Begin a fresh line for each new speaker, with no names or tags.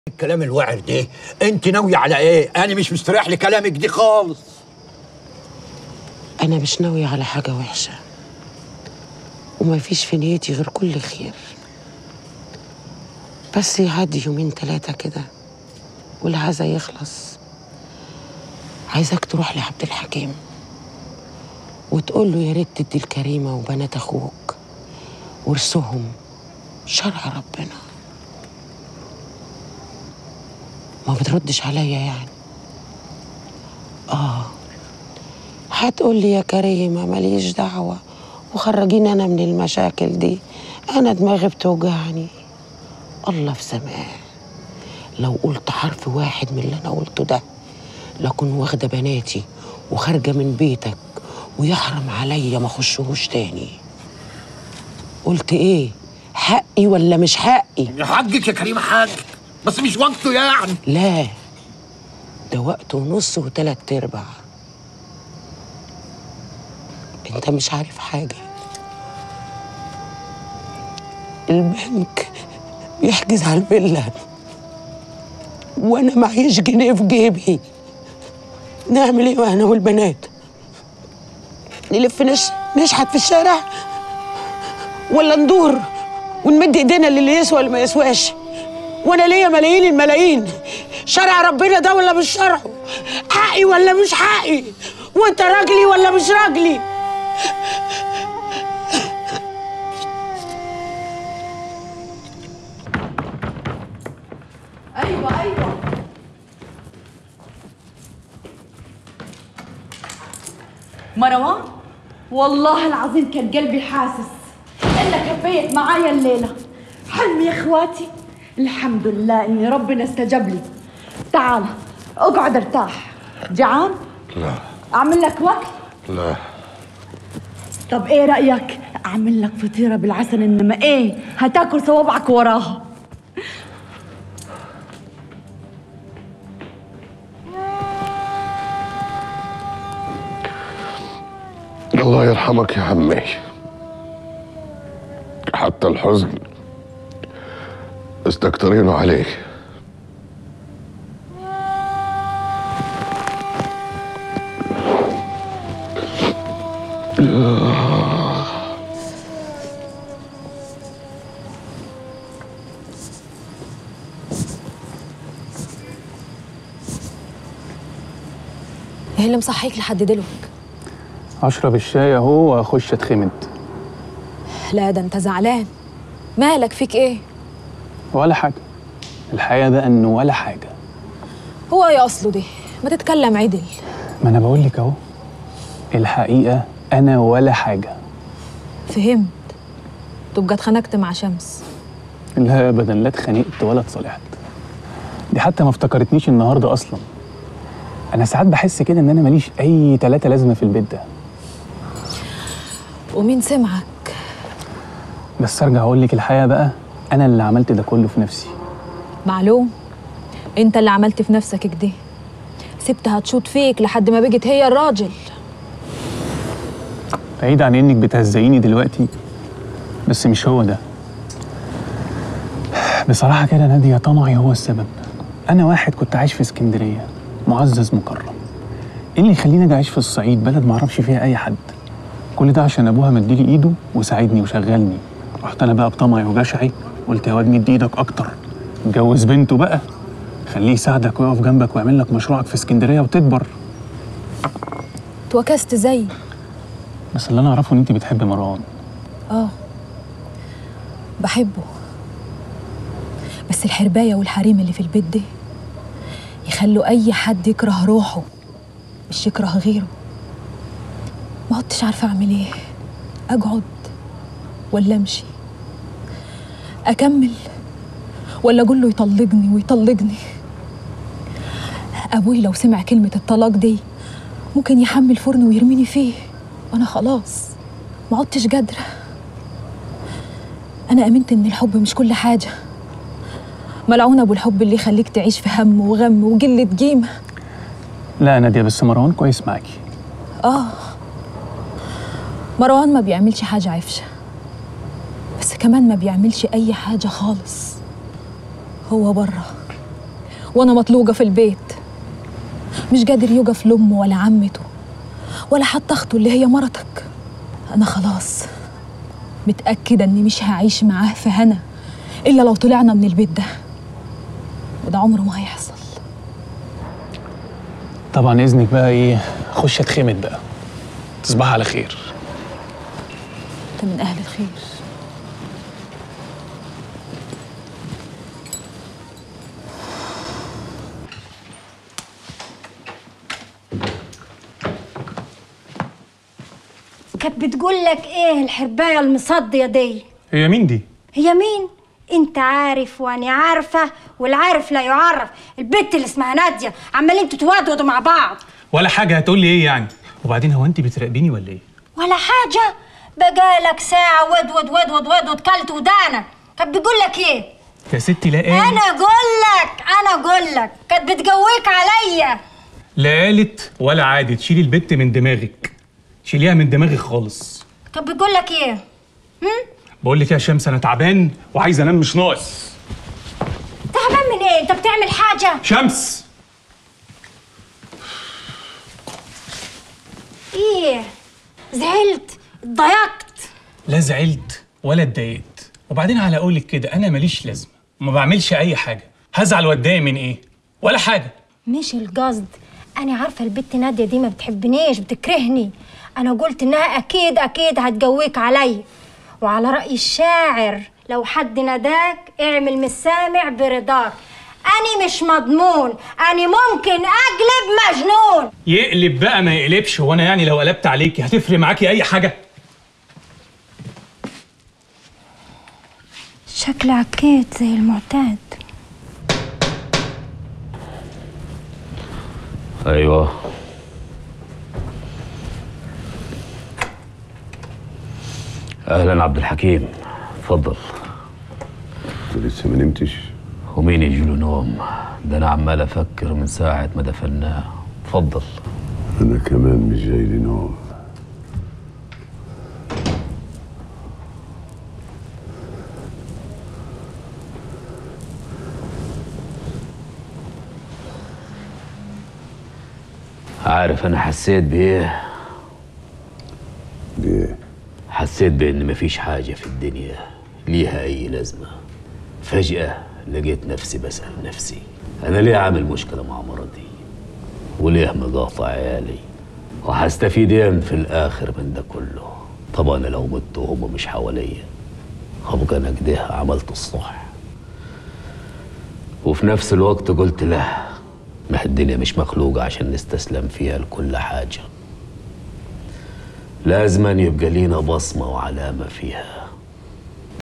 الكلام الوعر ده انت ناوية على ايه انا مش مستريح لكلامك دي خالص
أنا مش ناوية على حاجة وحشة وما فيش في نيتي غير كل خير بس يعدي يومين تلاتة كده والعزا يخلص عايزاك تروح لعبد الحكيم وتقول له يا ريت تدي الكريمة وبنات أخوك ورثهم شرع ربنا ما بتردش عليا يعني اه هتقول لي يا كريمة ماليش دعوة وخرجيني أنا من المشاكل دي أنا دماغي بتوجعني الله في سماه لو قلت حرف واحد من اللي أنا قلته ده لكن واخدة بناتي وخارجة من بيتك ويحرم عليا ما اخشهوش تاني قلت ايه حقي ولا مش حقي
حقك يا كريم حقك بس مش وقته يعني
لا ده وقت ونص وتلات ارباع انت مش عارف حاجة البنك بيحجز على الفيلا وانا معيش جنيه في جيبي نعمل ايه انا والبنات نلف نش... نشحت في الشارع ولا ندور ونمد ايدينا للي يسوى اللي ما يسواش وانا ليا ملايين الملايين شرع ربنا ده ولا مش شرعه حقي ولا مش حقي وانت راجلي ولا مش راجلي
ايوه ايوه مروان والله العظيم كان قلبي حاسس انك كفيت معايا الليله حلم يا اخواتي الحمد لله ان ربنا استجاب لي تعال اقعد ارتاح جعان
لا
اعمل لك وكل
لا
طب ايه رايك اعمل لك فطيره بالعسل انما ايه هتاكل صوابعك وراها
الله يرحمك يا عمي حتى الحزن استكترينه عليك
ايه اللي مصحيك لحد دلوقتي
اشرب الشاي اهو واخش اتخمد
لا ده انت زعلان مالك فيك ايه
ولا حاجه الحقيقه بقى انه ولا حاجه
هو ايه اصله دي ما تتكلم عدل
ما انا بقول لك اهو الحقيقه انا ولا حاجه
فهمت تبقى اتخانقت مع شمس
لا ابدا لا اتخانقت ولا اتصالحت دي حتى ما افتكرتنيش النهارده اصلا انا ساعات بحس كده ان انا ماليش اي تلاتة لازمه في البيت ده
ومين سمعك
بس ارجع اقول لك الحقيقه بقى انا اللي عملت ده كله في نفسي
معلوم انت اللي عملت في نفسك كده سبتها تشوط فيك لحد ما بقت هي الراجل
بعيد عن انك بتهزقيني دلوقتي بس مش هو ده بصراحة كده نادية طمعي هو السبب أنا واحد كنت عايش في اسكندرية معزز مكرم إيه اللي يخليني أجي أعيش في الصعيد بلد معرفش فيها أي حد كل ده عشان أبوها مديلي إيده وساعدني وشغلني رحت أنا بقى بطمعي وجشعي قلت يا واد مد إيدك أكتر اتجوز بنته بقى خليه يساعدك ويقف جنبك ويعمل لك مشروعك في اسكندرية وتكبر
توكست زي
بس اللي أنا أعرفه إن أنت بتحب مروان
اه بحبه بس الحرباية والحريم اللي في البيت ده يخلوا أي حد يكره روحه مش يكره غيره ما عدتش عارفة أعمل إيه أقعد ولا أمشي أكمل ولا أقول له يطلقني ويطلقني أبوي لو سمع كلمة الطلاق دي ممكن يحمل فرن ويرميني فيه وأنا خلاص ما عدتش قادرة أنا آمنت إن الحب مش كل حاجة ملعون أبو الحب اللي يخليك تعيش في هم وغم وقلة قيمة
لا يا نادية بس مروان كويس معاكي
آه مروان ما بيعملش حاجة عفشة بس كمان ما بيعملش أي حاجة خالص هو بره وانا مطلوقه في البيت مش قادر يقف لامه ولا عمته ولا حتى اخته اللي هي مرتك انا خلاص متاكده اني مش هعيش معاه في هنا الا لو طلعنا من البيت ده وده عمره ما هيحصل
طبعا اذنك بقى ايه خش اتخمد بقى تصبح على خير
انت من اهل الخير
كانت بتقول لك ايه الحربايه المصديه دي
هي مين دي
هي مين انت عارف واني عارفه والعارف لا يعرف البت اللي اسمها ناديه عمالين تتوادودوا مع بعض
ولا حاجه هتقول لي ايه يعني وبعدين هو انت بتراقبيني ولا ايه
ولا حاجه بقالك ساعه ودود ودود ودود كلت ودانك كانت بتقول لك ايه
يا ستي لا قال
انا اقول لك انا اقول لك كانت بتجويك عليا
لا قالت ولا عادت شيلي البت من دماغك شيليها من دماغك خالص
كانت بتقول لك ايه هم
بقول لك يا شمس انا تعبان وعايز انام مش ناقص
تعبان من ايه انت بتعمل حاجه
شمس
ايه زعلت اتضايقت
لا زعلت ولا اتضايقت وبعدين على قولك كده انا ماليش لازمه وما بعملش اي حاجه هزعل واتضايق من ايه ولا حاجه
مش القصد انا عارفه البت ناديه دي ما بتحبنيش بتكرهني انا قلت انها اكيد اكيد هتجويك علي وعلى راي الشاعر لو حد ناداك اعمل من السامع برضاك اني مش مضمون اني ممكن اقلب مجنون
يقلب بقى ما يقلبش هو انا يعني لو قلبت عليكي هتفرق معاكي اي حاجه
شكلي عكيت زي المعتاد
ايوه اهلا عبد الحكيم اتفضل
انت لسه ما نمتش
ومين يجي له نوم ده انا عمال افكر من ساعه ما دفناه اتفضل
انا كمان مش جاي لي نوم
عارف انا حسيت بايه
ليه
حسيت بان مفيش حاجه في الدنيا ليها اي لازمه فجاه لقيت نفسي بسال نفسي انا ليه عامل مشكله مع مرضي وليه مقاطع عيالي وهستفيد ايه في الاخر من ده كله طبعا لو مت وهم مش حواليا هبقى انا كده عملت الصح وفي نفس الوقت قلت لا ما الدنيا مش مخلوقة عشان نستسلم فيها لكل حاجة لازما يبقى لينا بصمة وعلامة فيها